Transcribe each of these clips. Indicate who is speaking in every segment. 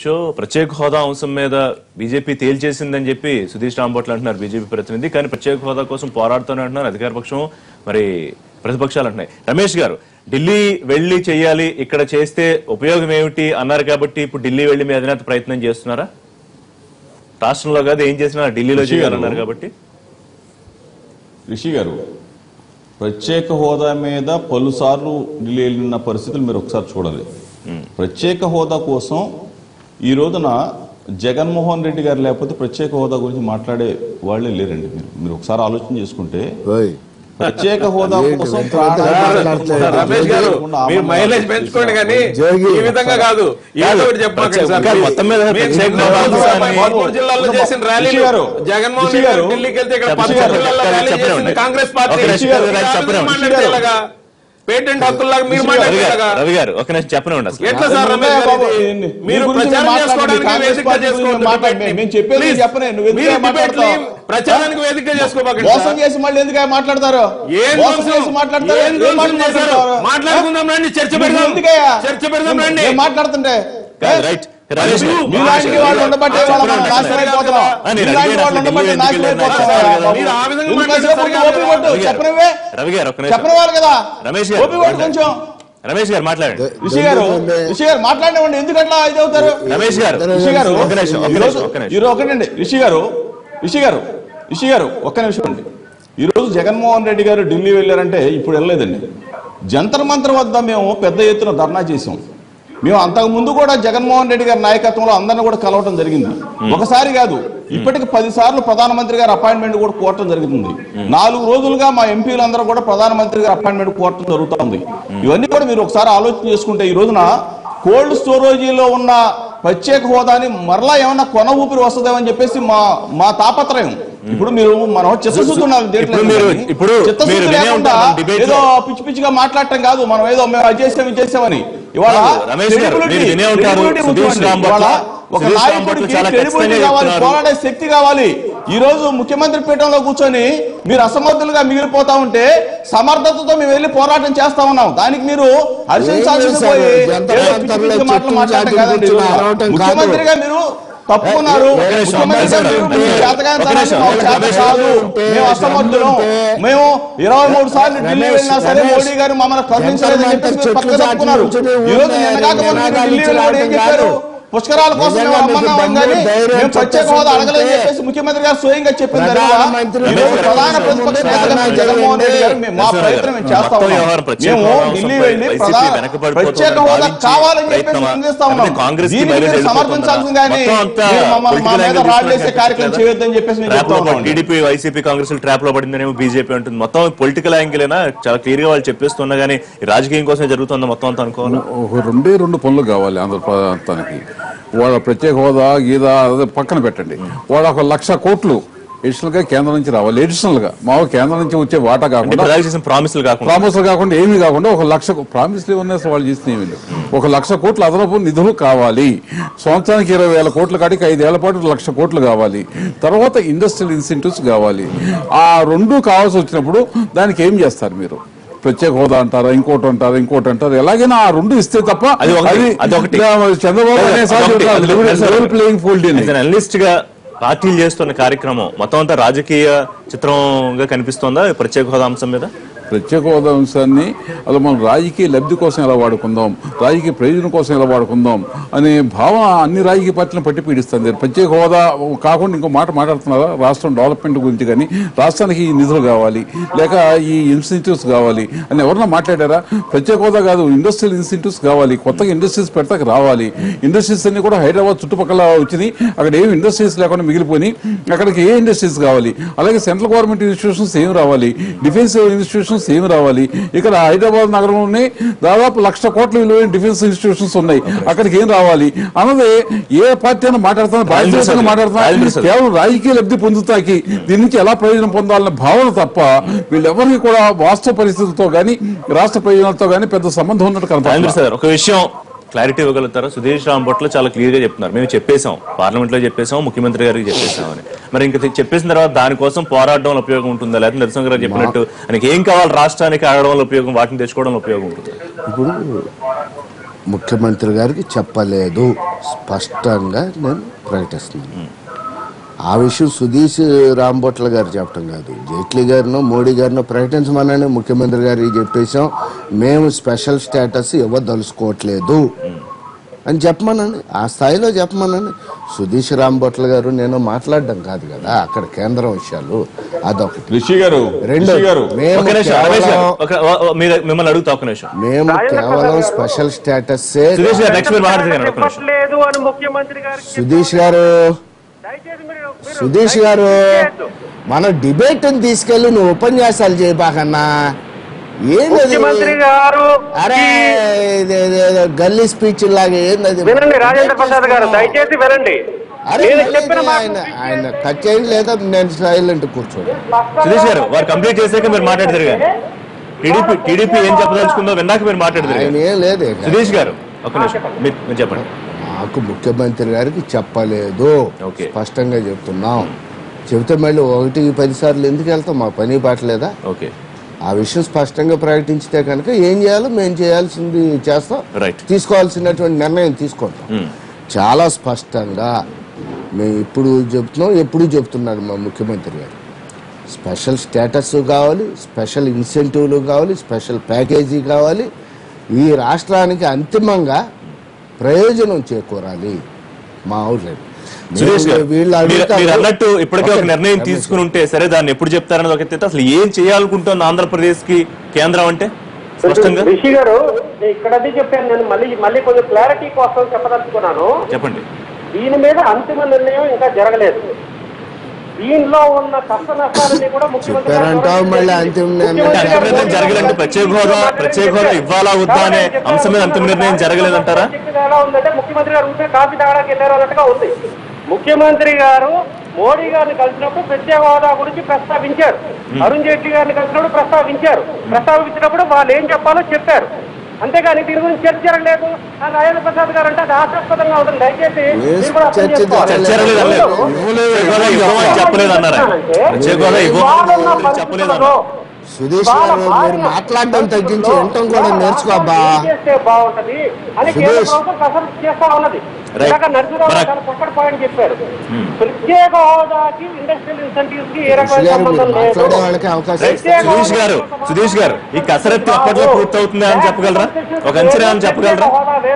Speaker 1: Show ప్రత్యేక హోదా అంశం మీద బీజేపీ తేల్చేసిందని చెప్పి సుధీష్ రాంబోట్లు అంటున్నారు బీజేపీ ప్రతినిధి కానీ ప్రత్యేక హోదా కోసం పోరాడుతూనే అంటున్నారు అధికార పక్షం మరి ప్రతిపక్షాలు అంటున్నాయి రమేష్ గారు ఢిల్లీ వెళ్ళి చేయాలి ఇక్కడ చేస్తే ఉపయోగం ఏమిటి అన్నారు కాబట్టి ఇప్పుడు ఢిల్లీ వెళ్ళి మీ అధినేత ప్రయత్నం చేస్తున్నారా రాష్ట్రంలో కాదు ఏం చేసినా ఢిల్లీలో
Speaker 2: రిషి గారు.
Speaker 1: చేయాలన్నారు కాబట్టి
Speaker 2: రిషి గారు ప్రత్యేక హోదా మీద పలుసార్లు ఢిల్లీ వెళ్ళిన పరిస్థితులు మీరు ఒకసారి చూడాలి ప్రత్యేక హోదా కోసం ఈ రోజున జగన్మోహన్ రెడ్డి గారు లేకపోతే ప్రత్యేక హోదా గురించి మాట్లాడే వాళ్ళే లేరండి మీరు మీరు ఒకసారి ఆలోచన చేసుకుంటే
Speaker 3: ఓయ్
Speaker 2: ప్రత్యేక హోదా
Speaker 3: ఏంటి
Speaker 2: కోసం
Speaker 3: వింత వింతగా
Speaker 2: ప్రాణాలు
Speaker 3: మాట్లాడతారు?
Speaker 4: రమేష్ గారు
Speaker 2: లేకుండా
Speaker 4: మీరు
Speaker 2: అమలు
Speaker 4: మైలేజ్ పెంచుకోండి కానీ
Speaker 3: జోగి.
Speaker 4: ఈ విధంగా కాదు ఏదో ఒకటి చెప్పమాకండి సార్
Speaker 1: కాదు, మొత్తం మీద
Speaker 4: మీరు
Speaker 1: ప్రత్యేక
Speaker 4: చెన్నై
Speaker 1: హోదా
Speaker 4: రోజు
Speaker 1: అంశాన్ని-
Speaker 4: పదమూడు జిల్లాల్లో చేసిన ర్యాలీలు
Speaker 2: రిషి గారు,
Speaker 4: జగన్మోహన్
Speaker 2: రిషి
Speaker 4: రెడ్డి గారు
Speaker 2: గారు,
Speaker 4: ఢిల్లీకి వెళ్తే ఇక్కడ
Speaker 1: రిషి
Speaker 4: పదమూడు
Speaker 1: గారు,
Speaker 4: జిల్లాల్లో ర్యాలీ
Speaker 1: చెప్పండి.
Speaker 4: చేసింది కాంగ్రెస్ పార్టీ
Speaker 1: ఒక నిమిషం,
Speaker 4: మీరు
Speaker 1: రిషి గారు,
Speaker 4: ఆ విధంగా
Speaker 1: చెప్పండి.
Speaker 4: మాట్లాడితే ఎలాగా? పేటెంట్ హక్కుల్లాగా మీరు
Speaker 2: రిషి గారు,
Speaker 1: రవి
Speaker 4: మాట్లాడేలాగా
Speaker 1: గారు రవి గారు ఒక నిమిషం చెప్పనివ్వండి అసలు
Speaker 4: ఎట్లా సార్ రమేష్ గారు
Speaker 2: బాబు,
Speaker 4: ఇది?
Speaker 2: ఏంది?
Speaker 4: మీరు
Speaker 2: మీ గురించి
Speaker 4: ప్రచారం
Speaker 2: మాట్లాడండి.
Speaker 4: చేసుకోవడానికి
Speaker 2: కాంగ్రెస్
Speaker 4: వేదిక
Speaker 2: పార్టీ గురించి
Speaker 4: చేసుకోవద్దు
Speaker 2: మాట్లాడండి.
Speaker 4: debate ని.
Speaker 2: మేము చెప్పేది
Speaker 4: Please.
Speaker 2: చెప్పనే, నువ్వు ఎందుకు
Speaker 4: మీరు
Speaker 2: మాట్లాడతావు?
Speaker 4: debate ని ప్రచారానికి వేదిక చేసుకోబాకండి
Speaker 2: మోసం
Speaker 4: సార్.
Speaker 2: చేసి మళ్ళీ ఎందుకు మాట్లాడతారు
Speaker 4: ఏం
Speaker 2: మోసం
Speaker 4: ధ్వంసం?
Speaker 2: చేసి మాట్లాడతారు
Speaker 4: ఏం
Speaker 2: ఏం
Speaker 4: ధ్వంసం
Speaker 2: మాట్లాడతారు?
Speaker 4: చేశారు? మాట్లాడుకుందాం రండి చర్చ
Speaker 2: మీరు
Speaker 4: పెడదాం
Speaker 2: ఎందుకయ్యా?
Speaker 4: చర్చ పెడదాం రండి
Speaker 2: నేను మాట్లాడుతుంటే
Speaker 1: కాదు, రైట్ రమేష్ గారు.
Speaker 2: మీలాంటి వాళ్ళు ఉండబట్టే వాళ్ళ మనం నాశనం అయిపోతున్నాం
Speaker 1: ఆ, నేను
Speaker 2: మీలాంటి
Speaker 1: అడిగాను
Speaker 2: వాళ్ళు
Speaker 1: అసలు
Speaker 2: ఉండబట్టే
Speaker 1: ఢిల్లీ
Speaker 2: నాశనం
Speaker 1: ఎందుకు
Speaker 2: అయిపోతున్నాం
Speaker 1: వెళ్ళారు?
Speaker 2: బాబు.
Speaker 4: మీరు ఆ విధంగా
Speaker 2: ఎందుకు
Speaker 4: మాట్లాడితే
Speaker 2: కాసేపు
Speaker 4: సరిగా
Speaker 2: ఓపిక పట్టు,
Speaker 1: రవి గారు,
Speaker 2: చెప్పనివే
Speaker 1: రవి గారు ఒక నిమిషం
Speaker 2: చెప్పనివ్వాలి కదా
Speaker 1: రమేష్ గారు,
Speaker 2: ఓపిక పట్టు కొంచెం
Speaker 1: రమేష్ గారు మాట్లాడండి
Speaker 2: రిషి గారు రిషి గారు మాట్లాడినవ్వండి ఎందుకు అట్లా ఇది అవుతారు
Speaker 1: రమేష్ గారు
Speaker 2: రిషి గారు
Speaker 1: ఒక్క నిమిషం ఒక్క
Speaker 2: ఈరోజు
Speaker 1: నిమిషం ఒక్క నిమిషం
Speaker 2: ఈరోజు ఒకటండి రిషి గారు రిషి గారు రిషి గారు ఒక్క నిమిషం అండి ఈరోజు జగన్మోహన్ రెడ్డి గారు ఢిల్లీ వెళ్ళారంటే ఇప్పుడు వెళ్ళలేదండి జంతర్ మంతర్ వద్ద మేము పెద్ద ఎత్తున ధర్నా చేసాం మేము అంతకు ముందు కూడా జగన్మోహన్ రెడ్డి గారి నాయకత్వంలో అందరిని కూడా కలవటం జరిగింది ఒకసారి కాదు ఇప్పటికి పది సార్లు ప్రధానమంత్రి గారి అపాయింట్మెంట్ కూడా కోరటం జరుగుతుంది నాలుగు రోజులుగా మా ఎంపీలందరూ కూడా ప్రధానమంత్రి గారి అపాయింట్మెంట్ కోరటం జరుగుతుంది ఇవన్నీ కూడా మీరు ఒకసారి ఆలోచన చేసుకుంటే ఈ రోజున కోల్డ్ స్టోరేజీలో ఉన్న ప్రత్యేక హోదాని మరలా ఏమన్నా కొన ఊపిరి వస్తుందేమని చెప్పేసి మా మా తాపత్రయం ఇప్పుడు మీరు మనం చిత్తశుద్ధున్నారు దేంట్లో
Speaker 1: ఇప్పుడు మీరు-
Speaker 2: కానీ
Speaker 1: ఇప్పుడు
Speaker 2: చిత్తశుద్ధి
Speaker 1: మీరు వినే
Speaker 2: లేకుండా
Speaker 1: ఉంటారు మన debate లో.
Speaker 2: ఏదో పిచ్చి పిచ్చిగా మాట్లాడటం కాదు మనం ఏదో మేము అది చేసాం ఇది చేసామని ఇవాళ
Speaker 1: కాదు, రమేష్ గారు,
Speaker 2: credibility-
Speaker 1: మీరు వినే ఉంటారు.
Speaker 2: credibility
Speaker 1: సుధీష్
Speaker 2: ఉంచుకోండి.
Speaker 1: రాంబట్ల-
Speaker 2: ఇవాళ ఒక
Speaker 1: సుధీష్
Speaker 2: నాయకుడికి
Speaker 1: రాంబట్ల చాలా
Speaker 2: credibility
Speaker 1: ఖచ్చితంగా
Speaker 2: కావాలి
Speaker 1: చెప్తున్నారు.
Speaker 2: పోరాడే శక్తి కావాలి ఈ రోజు ముఖ్యమంత్రి పీఠంలో కూర్చొని మీరు అసమర్థులుగా మిగిలిపోతా ఉంటే సమర్థతతో మేము వెళ్ళి పోరాటం చేస్తా ఉన్నాం దానికి మీరు హర్షించాల్సింది
Speaker 3: సార్,
Speaker 2: పోయి
Speaker 3: జంతర్
Speaker 2: ఏదో పిచ్చి
Speaker 3: మంతర్లో
Speaker 2: పిచ్చి మాటలు
Speaker 3: చెట్టు
Speaker 2: మాట్లాడటం
Speaker 3: చాటుకు
Speaker 2: కాదండి
Speaker 3: కూర్చుని అరవటం కాదు.
Speaker 2: ముఖ్యమంత్రిగా మీరు తప్పుకున్నారు
Speaker 1: ఒక నిమిషం,
Speaker 2: ముఖ్యమంత్రిగా
Speaker 1: ఒక
Speaker 2: మీరు
Speaker 1: నిమిషం.
Speaker 2: మీ చేతకాని
Speaker 1: ఒక
Speaker 2: తనాన్ని
Speaker 1: నిమిషం,
Speaker 2: మాకు
Speaker 1: ఒక
Speaker 2: చేత
Speaker 1: నిమిషం.
Speaker 2: కాదు మేము అసమర్థులం మేము ఇరవై మూడు సార్లు ఢిల్లీ
Speaker 3: రమేష్,
Speaker 2: వెళ్ళినా సరే
Speaker 3: రమేష్,
Speaker 2: మోడీ గారు మమ్మల్ని కరుణించలేదని
Speaker 3: జంతర్
Speaker 2: చెప్పేసి
Speaker 3: మంతర్
Speaker 2: మీరు పక్కన
Speaker 3: చెట్లు
Speaker 2: తప్పుకున్నారు
Speaker 3: చాటుకు
Speaker 2: ఈ రోజు
Speaker 3: కూర్చుని
Speaker 2: నిన్న కాక మొన్న మీరు
Speaker 3: నినాదాలు
Speaker 2: ఢిల్లీ వెళ్ళి ఏం
Speaker 3: ఇచ్చి
Speaker 2: చెప్పారు
Speaker 3: రావడం
Speaker 2: పుష్కరాల కోసం మేము
Speaker 3: నిజంగా మీకు
Speaker 2: రమ్మన్నాం
Speaker 3: దమ్ము,
Speaker 2: కానీ
Speaker 3: ధైర్యం,
Speaker 2: మేము ప్రత్యేక హోదా అడగలేదని
Speaker 3: చిత్తశుద్ధి
Speaker 2: చెప్పేసి ముఖ్యమంత్రి గారు స్వయంగా చెప్పిన తర్వాత
Speaker 3: ప్రధానమంత్రి
Speaker 2: ఈ రోజు ప్రధాన ప్రతిపక్ష నేతగా
Speaker 3: ప్రధాన
Speaker 2: జగన్మోహన్ రెడ్డి గారు మేము మా
Speaker 1: నరసింహ గారు,
Speaker 2: ప్రయత్నం మేము చేస్తా
Speaker 1: మొత్తం
Speaker 2: ఉన్నాం
Speaker 1: వ్యవహారం ప్రత్యేక
Speaker 2: మేము
Speaker 1: హోదా
Speaker 2: ఢిల్లీ
Speaker 1: అంశంపై
Speaker 2: వెళ్ళి
Speaker 1: వైసీపీ
Speaker 2: ప్రధాన
Speaker 1: వెనకబడిపోతుందని
Speaker 2: ప్రత్యేక హోదా
Speaker 1: భావించి
Speaker 2: కావాలని చెప్పేసి
Speaker 1: ప్రయత్నమా?
Speaker 2: నిందిస్తా ఉన్నాం
Speaker 1: లేకపోతే కాంగ్రెస్కి
Speaker 2: దీనికి
Speaker 1: మైలేజ్
Speaker 2: మీరు
Speaker 1: అయిపోతుందా?
Speaker 2: సమర్థించాల్సింది కానీ
Speaker 1: మొత్తం అంతా
Speaker 2: మీరు మమ్మల్ని మా
Speaker 1: political
Speaker 2: మీద
Speaker 1: angle
Speaker 2: రాడ్ వేసే
Speaker 1: తీసుకుని
Speaker 2: కార్యక్రమం
Speaker 1: కనిపించట్లేదా?
Speaker 2: చేయొద్దని చెప్పేసి నేను
Speaker 1: ట్రాప్
Speaker 2: చెప్తా
Speaker 1: లో
Speaker 2: ఉన్నాం
Speaker 1: టీడీపీ వైసీపీ కాంగ్రెస్ ట్రాప్ లో పడిందనేమో బీజేపీ అంటుంది మొత్తం పొలిటికల్ యాంగిల్ అయినా చాలా క్లియర్ గా వాళ్ళు చెప్పేస్తున్నా కానీ ఈ రాజకీయం కోసమే జరుగుతుందా మొత్తం అంతా అనుకోవాలి
Speaker 5: ఒక రెండే రెండు పనులు కావాలి ఆంధ్ర ప్రాంతానికి వాళ్ళ ప్రత్యేక హోదా గీదా అదే పక్కన పెట్టండి వాళ్ళ ఒక లక్ష కోట్లు అడిషనల్ గా కేంద్రం నుంచి రావాలి అడిషనల్ గా మా కేంద్రం నుంచి వచ్చే వాటా
Speaker 1: అంటే
Speaker 5: కాకుండా
Speaker 1: ప్రజలకు చేసిన ప్రామిస్లు కాకుండా
Speaker 5: ప్రామిస్లు కాకుండా ఏమీ కాకుండా ఒక లక్ష ప్రామిస్లు ఉన్నాయి అసలు వాళ్ళు చేసిన ఏమీ లేవు ఒక లక్ష కోట్ల అదనపు నిధులు కావాలి సంవత్సరానికి ఇరవై వేల కోట్ల కాడికి ఐదేళ్ల పాటు లక్ష కోట్లు కావాలి తర్వాత ఇండస్ట్రియల్ ఇన్సెంటివ్స్ కావాలి ఆ రెండు కావాల్సి వచ్చినప్పుడు దానికి ఏం చేస్తారు మీరు ప్రత్యేక హోదా అంటారా ఇంకోటి అంటారా ఇంకోటి అంటారు ఎలాగైనా ఆ రెండు ఇస్తే తప్ప
Speaker 1: అది ఒకటి, అది ఒకటి.
Speaker 5: చంద్రబాబు
Speaker 1: అదొకటి,
Speaker 5: అనేసారి
Speaker 1: అదొకటి.
Speaker 5: Playing field
Speaker 1: As an analyst గా పార్టీలు చేస్తున్న కార్యక్రమం మొత్తం అంతా రాజకీయ చిత్రంగా కనిపిస్తోందా ఈ ప్రత్యేక హోదా అంశం మీద
Speaker 5: ప్రత్యేక హోదా అంశాన్ని అలా మనం రాజకీయ లబ్ధి కోసం ఎలా వాడుకుందాం రాజకీయ ప్రయోజనం కోసం ఎలా వాడుకుందాం అనే భావన అన్ని రాజకీయ పార్టీలను పట్టి పీడిస్తుంది ప్రత్యేక హోదా కాకుండా ఇంకో మాట మాట్లాడుతున్నారా రాష్ట్రం డెవలప్మెంట్ గురించి కానీ రాష్ట్రానికి ఈ నిధులు కావాలి లేక ఈ ఇన్సెంటివ్స్ కావాలి అని ఎవరన్నా మాట్లాడారా ప్రత్యేక హోదా కాదు ఇండస్ట్రియల్ ఇన్సెంటివ్స్ కావాలి కొత్తగా ఇండస్ట్రీస్ పెడతాక రావాలి ఇండస్ట్రీస్ అన్ని కూడా హైదరాబాద్ చుట్టుపక్కల వచ్చినాయి అక్కడ ఏమి ఇండస్ట్రీస్ లేకుండా మిగిలిపోయి అక్కడికి ఏ ఇండస్ట్రీస్ కావాలి అలాగే సెంట్రల్ గవర్నమెంట్ ఇన్స్టిట్యూషన్స్ ఏం రావాలి డిఫెన్స్ ఇన్స్టిట్యూషన్స్ ఏం రావాలి ఇక్కడ హైదరాబాద్ నగరంలోనే దాదాపు లక్ష కోట్ల విలువైన డిఫెన్స్ ఇన్స్టిట్యూషన్స్ ఉన్నాయి అక్కడికి ఏం రావాలి అన్నది ఏ పార్టీ అయినా మాట్లాడుతున్నా భారతదేశంగా మాట్లాడుతున్నా కేవలం రాజకీయ లబ్ధి పొందుతాకి దీని నుంచి ఎలా ప్రయోజనం పొందాలనే భావన తప్ప వీళ్ళెవరికి కూడా వాస్తవ పరిస్థితులతో గానీ రాష్ట్ర ప్రయోజనాలతో గానీ పెద్ద సంబంధం ఉన్నట్టు
Speaker 1: రాజేంద్ర
Speaker 5: కనపడదు
Speaker 1: సార్ ఒక విషయం క్లారిటీ ఇవ్వగలుగుతారా సుధీష్ రామ్ భట్ల చాలా క్లియర్ గా చెప్తున్నారు మేము చెప్పేశాం పార్లమెంట్ లో చెప్పేశాం ముఖ్యమంత్రి గారికి చెప్పేశాం అని మరి ఇంకా చెప్పేసిన తర్వాత దానికోసం పోరాడడంలో ఉపయోగం ఉంటుందా లేకపోతే నరసింహ గారు చెప్పినట్టు ఆయనకి ఏం కావాలి రాష్ట్రానికి ఆడడంలో ఉపయోగం వాటిని తెచ్చుకోవడంలో ఉపయోగం ఉంటుందా
Speaker 3: ఇప్పుడు ముఖ్యమంత్రి గారికి చెప్పలేదు స్పష్టంగా నేను ప్రకటిస్తున్నాను ఆ విషయం సుధీష్ రాంబొట్ల గారు చెప్పడం కాదు జైట్లీ గారినో మోడీ గారినో ప్రకటించమనని ముఖ్యమంత్రి గారికి చెప్పేశాం మేము స్పెషల్ స్టేటస్ ఇవ్వదలుచుకోవట్లేదు అని చెప్పమనండి ఆ స్థాయిలో చెప్పమనండి సుధీష్ రాంబొట్ల గారు నేను మాట్లాడడం కాదు కదా అక్కడ కేంద్రం విషయాలు అదొకటి
Speaker 2: రిషి గారు
Speaker 3: రెండు
Speaker 2: రిషి గారు
Speaker 3: మేము
Speaker 1: ఒక నిమిషం రమేష్ గారు
Speaker 3: కేవలం-
Speaker 1: ఒక- ఓ- ఓ- మీరు- మిమ్మల్ని అడుగుతా ఒక నిమిషం
Speaker 3: మేము కేవలం స్పెషల్ స్టేటస్
Speaker 1: సురేష్ గారు నెక్స్ట్ మీరు మాట్లాడుతున్నారు ఒక నిమిషం
Speaker 6: చెప్పట్లేదు అని ముఖ్యమంత్రి గారికి
Speaker 3: సుధీష్ గారు
Speaker 6: దయచేసి మీరు మీరు
Speaker 3: సుధీష్ గారు
Speaker 6: చేయొద్దు.
Speaker 3: మన డిబేట్ తీసుకెళ్లి నువ్వు ఉపన్యాసాలు చేయబాకన్నా ఏంది
Speaker 6: ముఖ్యమంత్రి గారు
Speaker 3: అరే ఇది- ఇది- ఇది గల్లీ స్పీచ్ లాగా ఏంది
Speaker 6: వినండి రాజేంద్ర ప్రసాద్ గారు దయచేసి వినండి
Speaker 3: అరే
Speaker 6: నేను
Speaker 3: మళ్ళీ
Speaker 6: చెప్పిన మాట
Speaker 3: ఆయన ఆయన కట్ చేయండి లేదా నేను సైలెంట్ కూర్చోండి
Speaker 1: సురేష్ గారు వారు కంప్లీట్ చేశాక మీరు మాట్లాడతారు కానీ టీడీపీ టీడీపీ ఏం చెప్పదలుచుకుందో విన్నాక మీరు మాట్లాడతారు
Speaker 3: ఆయన ఏం లేదు ఇక.
Speaker 1: సురేష్ గారు ఒక నిమిషం మీరు మీరు చెప్పండి
Speaker 3: మాకు ముఖ్యమంత్రి గారికి చెప్పలేదు
Speaker 1: ఓకే.
Speaker 3: స్పష్టంగా చెప్తున్నాం చెబితే మళ్ళీ ఒకటి పది సార్లు ఎందుకు వెళ్తాం మా పని పాటలేదా
Speaker 1: ఓకే
Speaker 3: ఆ విషయం స్పష్టంగా ప్రకటించితే కనుక ఏం చేయాలో మేము చేయాల్సింది చేస్తాం
Speaker 1: రైట్
Speaker 3: తీసుకోవాల్సినటువంటి నిర్ణయం తీసుకుంటాం
Speaker 1: మ్మ్.
Speaker 3: చాలా స్పష్టంగా మేము ఇప్పుడు చెప్తున్నాం ఎప్పుడు చెప్తున్నాడు మా ముఖ్యమంత్రి గారు స్పెషల్ స్టేటస్ కావాలి స్పెషల్ ఇన్సెంటివ్లు కావాలి స్పెషల్ ప్యాకేజీ కావాలి ఈ రాష్ట్రానికి అంతిమంగా ప్రయోజనం చేకూరాలి మా ఊర్లో
Speaker 1: సురేష్ గారు
Speaker 3: వీళ్ళు
Speaker 1: మీరు-
Speaker 3: అడుగుతారు-
Speaker 1: మీరు అన్నట్టు ఇప్పటికే ఒక
Speaker 3: ఓకే.
Speaker 1: నిర్ణయం తీసుకుని ఉంటే సరే దాన్ని ఎప్పుడు చెప్తారన్నది ఒక ఎత్తు. అసలు ఏం చేయాలనుకుంటోంది ఆంధ్రప్రదేశ్ కి కేంద్రం అంటే స్పష్టంగా
Speaker 6: రిషి గారు నేను ఇక్కడ అదే చెప్పాను నేను మళ్ళీ మళ్ళీ కొంచెం క్లారిటీ కోసం చెప్పదలుచుకున్నాను
Speaker 1: చెప్పండి
Speaker 6: దీని మీద అంతిమ నిర్ణయం ఇంకా జరగలేదు దీనిలో ఉన్న కష్ట నష్టాలన్నీ కూడా ముఖ్యమంత్రి గారు
Speaker 3: చెప్పారంటావు మళ్ళీ అంతిమ నిర్ణయం
Speaker 6: ముఖ్యమంత్రి గారు
Speaker 1: అంతిమ నిర్ణయం జరగలేదంటే ప్రత్యేక హోదా ప్రత్యేక హోదా ఇవ్వాలా వద్దా అనే అంశం మీద అంతిమ నిర్ణయం జరగలేదంటారా
Speaker 6: చెప్పేది ఎలా ఉందంటే ముఖ్యమంత్రి గారు ఉంటే కాఫీ తాగడానికి వెళ్ళారు అన్నట్టుగా ఉంది ముఖ్యమంత్రి గారు మోడీ గారిని కలిసినప్పుడు ప్రత్యేక హోదా గురించి ప్రస్తావించారు అరుణ్ జైట్లీ గారిని కలిసినప్పుడు ప్రస్తావించారు ప్రస్తావించినప్పుడు వాళ్ళు ఏం చెప్పాలో చెప్పారు అంతేగాని దీని గురించి చర్చ జరగలేదు ఆ రాజేంద్ర ప్రసాద్ గారు అంటే అది హాస్యాస్పదంగా ఉంటుంది దయచేసి మీరు కూడా అర్థం
Speaker 3: చర్చ
Speaker 6: చేసుకోవాలి.
Speaker 1: చర్చ జరగలేదు అనలేదు.
Speaker 6: రెండు,
Speaker 1: ప్రత్యేక హోదా ఇవ్వమని చెప్పలేదు అన్నారా ప్రత్యేక హోదా ఇవ్వమని చెప్పలేదు అన్నారు
Speaker 3: సుధీష్ గారు మీరు మాట్లాడడం తగ్గించి వినటం కూడా నేర్చుకోబ్బా
Speaker 6: ఏం చేస్తే బాగుంటది అని కేంద్ర
Speaker 3: సురేష్.
Speaker 6: ప్రభుత్వం కసరత్తు చేస్తా ఉన్నది
Speaker 1: Right.
Speaker 6: ఇందాక నరసింహరావు
Speaker 1: Correct.
Speaker 6: గారు చక్కటి పాయింట్ చెప్పారు ప్రత్యేక హోదాకి ఇండస్ట్రియల్ ఇన్సెంటివ్స్ కి ఏ రకమైన
Speaker 3: సుధీష్ గారు మీరు
Speaker 6: సంబంధం లేదు
Speaker 3: మాట్లాడే వాళ్ళకి అవకాశం
Speaker 1: రైట్.
Speaker 3: ఇస్తే
Speaker 1: సుధీష్ గారు సుధీష్ గారు ఈ కసరత్తు ఎప్పట్లో పూర్తవుతుందా అని చెప్పగలరా ఒక అంచనా అని చెప్పగలరా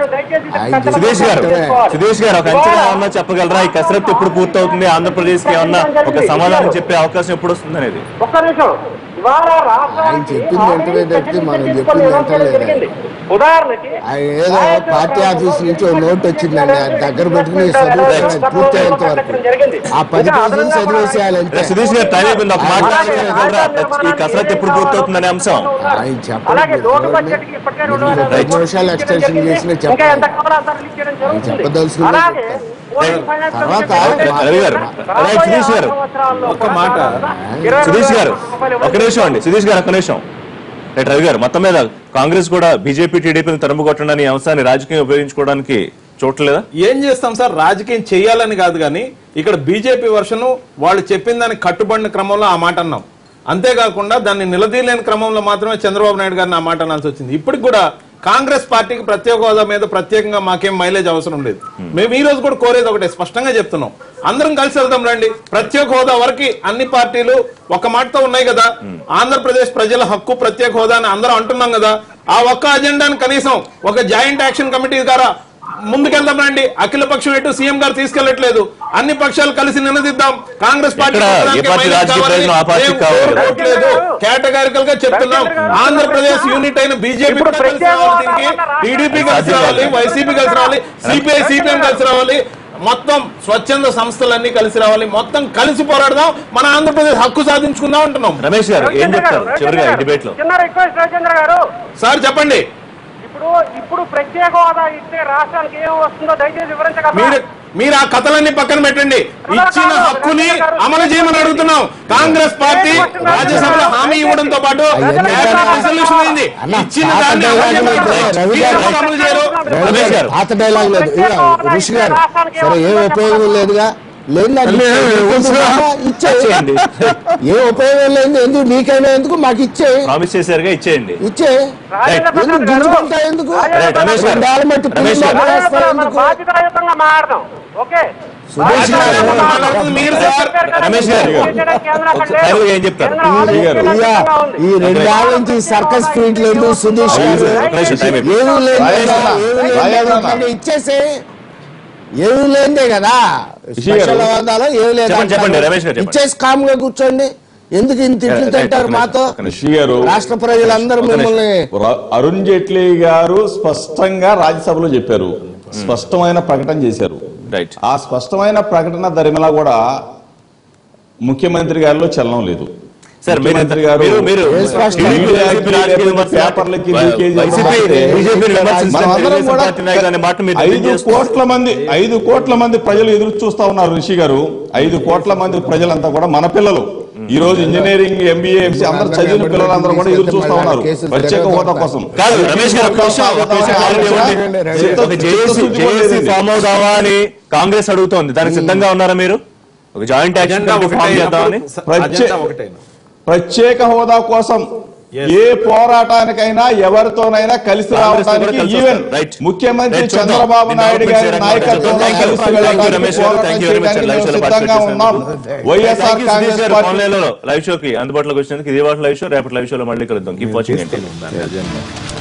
Speaker 3: ఆయన
Speaker 1: సుధీష్ గారు సుధీష్ గారు ఒక అంచనా ఏమన్నా చెప్పగలరా ఈ కసరత్తు ఎప్పుడు పూర్తవుతుంది ఆంధ్రప్రదేశ్ కి ఏమన్నా ఒక సమాధానం చెప్పే అవకాశం ఎప్పుడు వస్తుంది అనేది
Speaker 6: ఒక్క నిమిషం ఇవాళ రాష్ట్రానికి
Speaker 3: ఆయన చెప్పింది
Speaker 6: ఆల్రెడీ
Speaker 3: వెంటనే తప్పితే మనం
Speaker 6: స్పెషల్
Speaker 3: చెప్పింది
Speaker 6: తీసుకొని
Speaker 3: వెంటనే
Speaker 6: జరిగింది. ఉదాహరణకి
Speaker 3: ఆయన ఏదో పార్టీ ఆఫీస్ నుంచి ఓ నోట్ వచ్చిందండి అది దగ్గర పెట్టుకుని చదువుతాడు పూర్తయ్యేంత వరకు ఆ పది పేజీలు చదివేసేయాలంటే
Speaker 1: సుధీష్ గారు టైం అయిపోయింది ఒక మాట చెప్పగలరా? ఈ కసరత్తు ఎప్పుడు పూర్తవుతుందనే అంశం
Speaker 3: ఆయన చెప్పండి
Speaker 6: అలాగే
Speaker 3: మీరు
Speaker 6: లోటు
Speaker 3: చూడండి.
Speaker 6: బడ్జెట్ కి ఇప్పటికే రెండు
Speaker 3: మీరు
Speaker 6: వేల
Speaker 3: పది నిమిషాలు ఎక్స్టెన్షన్ చేసినా
Speaker 6: ఇంకా
Speaker 3: చెప్పండి
Speaker 6: ఎంత కావాలో అంత రిలీజ్ చేయడం జరుగుతుంది.
Speaker 3: చెప్పదలుచుకుందే
Speaker 6: అలాగే
Speaker 3: చెప్తాను.
Speaker 6: ఓడిఎం ఫైనాన్స్
Speaker 3: తర్వాత
Speaker 6: కమిటీ
Speaker 1: రవి గారు,
Speaker 6: రాబోయే
Speaker 1: అలాగే సుధీష్ గారు,
Speaker 6: సంవత్సరాల్లో
Speaker 4: ఒక్క మాట.
Speaker 6: ఇరవై
Speaker 1: సుధీష్ గారు
Speaker 6: రూపాయలు
Speaker 1: ఒక నిమిషం అండి సుధీష్ గారు ఒక నిమిషం రైట్ రవి గారు మొత్తం మీద కాంగ్రెస్ కూడా బీజేపీ టీడీపీని తరుము కొట్టడానికి ఈ అంశాన్ని రాజకీయం ఉపయోగించుకోవడానికి చూడలేదా
Speaker 4: ఏం చేస్తాం సార్ రాజకీయం చేయాలని కాదు కానీ ఇక్కడ బీజేపీ వర్షను వాళ్ళు చెప్పిన దానికి కట్టుబడిన క్రమంలో ఆ మాట అన్నాం అంతేకాకుండా దాన్ని నిలదీయలేని క్రమంలో మాత్రమే చంద్రబాబు నాయుడు గారిని ఆ మాట అనాల్సి వచ్చింది ఇప్పటికి కూడా కాంగ్రెస్ పార్టీకి ప్రత్యేక హోదా మీద ప్రత్యేకంగా మాకేం మైలేజ్ అవసరం లేదు మేము ఈ రోజు కూడా కోరేది ఒకటే స్పష్టంగా చెప్తున్నాం అందరం కలిసి వెళ్దాం రండి ప్రత్యేక హోదా వరకు అన్ని పార్టీలు ఒక మాటతో ఉన్నాయి కదా ఆంధ్రప్రదేశ్ ప్రజల హక్కు ప్రత్యేక హోదా అని అందరం అంటున్నాం కదా ఆ ఒక్క అజెండాని కనీసం ఒక జాయింట్ యాక్షన్ కమిటీ ద్వారా ముందుకెళ్దాం రండి అఖిల పక్షం ఎటు సీఎం గారు తీసుకెళ్లట్లేదు అన్ని పక్షాలు కలిసి నిలదీద్దాం కాంగ్రెస్ పార్టీ
Speaker 1: ఎక్కడ? ఏ
Speaker 4: పక్షానికి
Speaker 1: పార్టీ
Speaker 4: మైలేజ్
Speaker 1: రాజకీయ
Speaker 4: కావాలి.
Speaker 1: ప్రయోజనం ఆ పార్టీకి
Speaker 4: మేము
Speaker 1: కావాలి.
Speaker 4: కోరుకోవట్లేదు. కేటగారికల్ గా చెప్తున్నాం ఆంధ్రప్రదేశ్ యూనిట్ అయిన బీజేపీ
Speaker 6: ఇప్పుడు
Speaker 4: కలిసి
Speaker 6: ప్రత్యేక
Speaker 4: రావాలి
Speaker 6: హోదా
Speaker 4: దీనికి
Speaker 6: వల్ల
Speaker 4: టీడీపీ కలిసి రావాలి వైసీపీ కలిసి రావాలి సిపిఐ సిపిఎం కలిసి రావాలి మొత్తం స్వచ్ఛంద సంస్థలన్నీ కలిసి రావాలి మొత్తం కలిసి పోరాడదాం మన ఆంధ్రప్రదేశ్ హక్కు సాధించుకుందాం అంటున్నాం
Speaker 1: రమేష్ గారు ఏం చెప్తారు చివరిగా ఈ డిబేట్ లో
Speaker 6: చిన్న రిక్వెస్ట్ రాజేంద్ర గారు
Speaker 4: సార్ చెప్పండి
Speaker 6: ఇప్పుడు ఇప్పుడు ప్రత్యేక హోదా ఇస్తే రాష్ట్రానికి ఏం వస్తుందో దయచేసి వివరించగలరా
Speaker 4: మీరు మీరు ఆ కథలన్నీ పక్కన పెట్టండి ఇచ్చిన హక్కుని అమలు చేయమని అడుగుతున్నాం కాంగ్రెస్ పార్టీ రాజ్యసభలో హామీ ఇవ్వడంతో పాటు క్యాబినెట్ రిజల్యూషన్ అయింది
Speaker 3: అన్న,
Speaker 4: ఇచ్చిన
Speaker 3: పాత
Speaker 4: దాన్ని అమలు
Speaker 3: డైలాగ్
Speaker 4: చేయమని
Speaker 3: లేదు. రవి
Speaker 4: మీరు
Speaker 3: గారు.
Speaker 4: ఎందుకు అమలు చేయరు
Speaker 1: రమేష్ గారు.
Speaker 3: పాత డైలాగ్ లేదు ఇక ఋషి గారు సరే ఏ ఉపయోగం లేదుగా లేదు నాకు
Speaker 5: లే,
Speaker 3: ఇచ్చే.
Speaker 5: వద్దురా.
Speaker 3: ఇచ్చే
Speaker 1: ఇచ్చేయండి.
Speaker 3: ఏ ఉపయోగం లేదు ఎందుకు నీకైనా ఎందుకు మాకు ఇచ్చే
Speaker 1: ప్రామిస్ చేశారుగా ఇచ్చేయండి
Speaker 3: ఇచ్చే
Speaker 6: రాజేంద్ర
Speaker 3: ఎందుకు
Speaker 6: ప్రసాద్ గారు
Speaker 3: గుంజుకుంటా ఎందుకు
Speaker 1: రైట్, రమేష్ గారు.
Speaker 3: రెండేళ్ల మట్టి
Speaker 1: రమేష్ గారు.
Speaker 3: పిల్లలు
Speaker 6: రాజేంద్ర
Speaker 3: వేస్తారు
Speaker 6: మన
Speaker 3: ఎందుకు?
Speaker 6: బాధ్యతాయుతంగా మాట్లాడదాం ఓకే
Speaker 3: సురేష్ గారు,
Speaker 6: బాధ్యతాయుతంగా
Speaker 4: మాట్లాడుతుంది మీరు సార్.
Speaker 1: రమేష్ గారు. ఒకసారి ఏం చెప్తారు?
Speaker 3: ఇయ్యా, ఈ రెండేళ్ల నుంచి సర్కస్ ఫీట్ లేదు సుధీష్ గారు
Speaker 1: ఒక నిమిషం టైం అయిపోయింది.
Speaker 3: ఏమీ లేదు
Speaker 2: రాయేదన్నా,
Speaker 3: ఏమీ లేదు
Speaker 2: రాయేదన్నా.
Speaker 3: అంటే ఇచ్చేసే ఏమీ లేదే కదా
Speaker 2: రిషి గారు.
Speaker 3: స్పెషల్ హోదాలో ఏమీ లేదు
Speaker 1: చెప్పండి, చెప్పండి, రమేష్ గారు చెప్పండి.
Speaker 3: ఇచ్చేసి కామ్ గా కూర్చోండి ఎందుకు ఇంత తిట్లు
Speaker 1: రైట్,
Speaker 3: తింటారు
Speaker 1: ఒక నిమిషం,
Speaker 3: మాతో
Speaker 1: ఒక నిమిషం.
Speaker 2: రిషి గారు
Speaker 3: రాష్ట్ర ప్రజలందరూ
Speaker 1: ఒక నిమిషం.
Speaker 3: మిమ్మల్ని
Speaker 2: ర- అరుణ్ జైట్లీ గారు స్పష్టంగా రాజ్యసభలో చెప్పారు స్పష్టమైన ప్రకటన చేశారు
Speaker 1: రైట్
Speaker 2: ఆ స్పష్టమైన ప్రకటన దరిమిలా కూడా ముఖ్యమంత్రి గారిలో చలనం లేదు
Speaker 1: సార్ మీరు
Speaker 2: ముఖ్యమంత్రి గారు
Speaker 1: మీరు మీరు
Speaker 3: ఏ స్పష్టం?
Speaker 1: టీడీపీ,
Speaker 2: మీడియా
Speaker 1: వైసీపీ రాజకీయ విమర్శ-
Speaker 2: పేపర్లకి లీకేజ్
Speaker 1: వైసీపీ
Speaker 2: అవ్వకపోతే
Speaker 1: బీజేపీని విమర్శించడం
Speaker 2: మనమందరం
Speaker 1: తెలుగుదేశం
Speaker 2: కూడా
Speaker 1: పార్టీ నాయకులు అనే మాట మీరు
Speaker 2: ఐదు
Speaker 1: తెలియజేస్తున్నారు.
Speaker 2: కోట్ల మంది ఐదు కోట్ల మంది ప్రజలు ఎదురు చూస్తా ఉన్నారు రిషి గారు ఐదు కోట్ల మంది ప్రజలంతా కూడా మన పిల్లలు ఈ రోజు ఇంజనీరింగ్ ఎంబీఏ ఎంసీ అందరూ చదివిన పిల్లలందరూ కూడా ఎదురు చూస్తా ఉన్నారు ప్రత్యేక హోదా కోసం
Speaker 1: కాదు రమేష్ గారు ఒక విషయం ఒక విషయం clarity ఇవ్వండి. ఒక జేఏసీ జేఏసీ ఫామ్ అవుట్ అవ్వాలి కాంగ్రెస్ అడుగుతోంది దానికి సిద్ధంగా ఉన్నారా మీరు ఒక joint action
Speaker 4: agenda
Speaker 1: committee form చేద్దామని
Speaker 4: ఒకటే అజెండా ఒకటే
Speaker 2: ప్రత్యేక హోదా కోసం ఏ పోరాటానికైనా ఎవరితోనైనా కలిసి
Speaker 1: కాంగ్రెస్ తో కూడా
Speaker 2: రావడానికి
Speaker 1: కలిసి
Speaker 2: ఈవెన్
Speaker 1: వస్తారు. రైట్.
Speaker 2: ముఖ్యమంత్రి
Speaker 1: రైట్, చూద్దాం.
Speaker 2: చంద్రబాబు
Speaker 1: దీన్ని
Speaker 2: నాయుడు
Speaker 1: డెవలప్మెంట్
Speaker 2: గారి
Speaker 1: చేయడానికి
Speaker 2: నాయకత్వంలో
Speaker 1: Thank you.
Speaker 2: కలిసి
Speaker 1: Thank you,
Speaker 2: వెళ్ళడానికి
Speaker 1: రమేష్ గారు.
Speaker 2: పోరాటం
Speaker 1: Thank you very much.
Speaker 2: చేయడానికి
Speaker 1: లైవ్
Speaker 2: మేము
Speaker 1: షోలో
Speaker 2: సిద్ధంగా
Speaker 1: పార్టిసిపేట్
Speaker 2: ఉన్నాం
Speaker 1: చేసినందుకు.
Speaker 2: వైఎస్ఆర్
Speaker 1: Thank you, సుధీష్
Speaker 2: కాంగ్రెస్
Speaker 1: గారు
Speaker 2: పార్టీ
Speaker 1: ఫోన్ లైవ్లో లైవ్ షోకి అందుబాటులోకి వచ్చినందుకు ఇది వాటి లైవ్ షో రేపటి లైవ్ షోలో మళ్ళీ కలుద్దాం కీప్ వాచింగ్ అంటే
Speaker 4: అజెండా